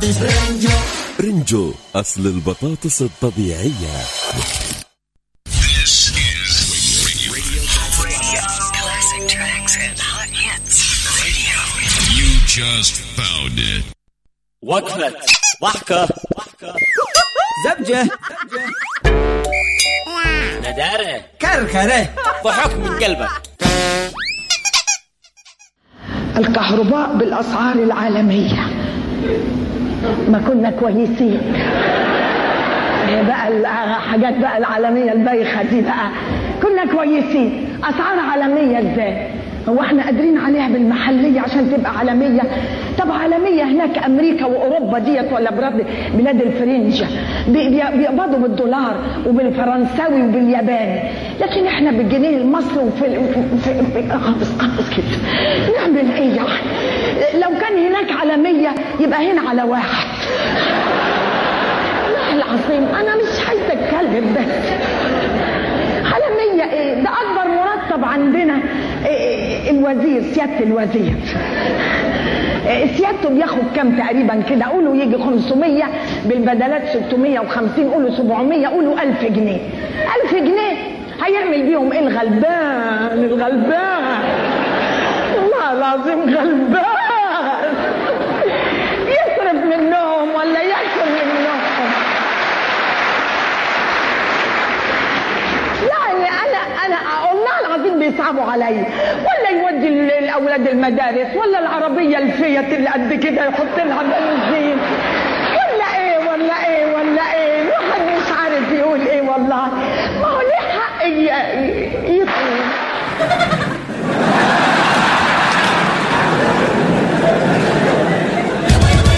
رنجو أصل البطاطس الطبيعية This is Radio, Classic tracks and hot hits. Radio. You just found it. وقفة ضحكة زبجة ندارة كركرة ضحك من قلبك الكهرباء بالأسعار العالمية ما كنا كويسين إيه بقى الحاجات بقى العالمية البايخة دي بقى كنا كويسين أسعار عالمية إزاي هو احنا قادرين عليها بالمحلية عشان تبقى عالمية طب عالمية هناك أمريكا وأوروبا ديت ولا بلاد بلاد الفرنج بي- بي- بيقبضوا بالدولار وبالفرنساوي وبالياباني لكن احنا بالجنيه المصري وفي ال- في في- قابس قابس كده نعمل ايه يعني لو كان هناك عالمية يبقى هنا على واحد والله العظيم انا مش عايزه اتكلم بس عالمية ايه ده اكبر مرتب عندنا إيه الوزير سيادة الوزير إيه سيادته بياخد كام تقريبا كده قولوا يجي 500 بالبدلات 650 قولوا 700 قولوا 1000 جنيه 1000 جنيه هيعمل بيهم ايه الغلبان الغلبان والله العظيم غلبان يصرف منهم ولا ياكل منهم يعني انا انا والله العظيم بيصعبوا عليا ولا يودي ال- الاولاد المدارس ولا العربيه الفيت اللي قد كده يحط لها بنزين ولا ايه ولا ايه ولا ايه الواحد مش عارف يقول ايه والله ما هو ليه حق ي-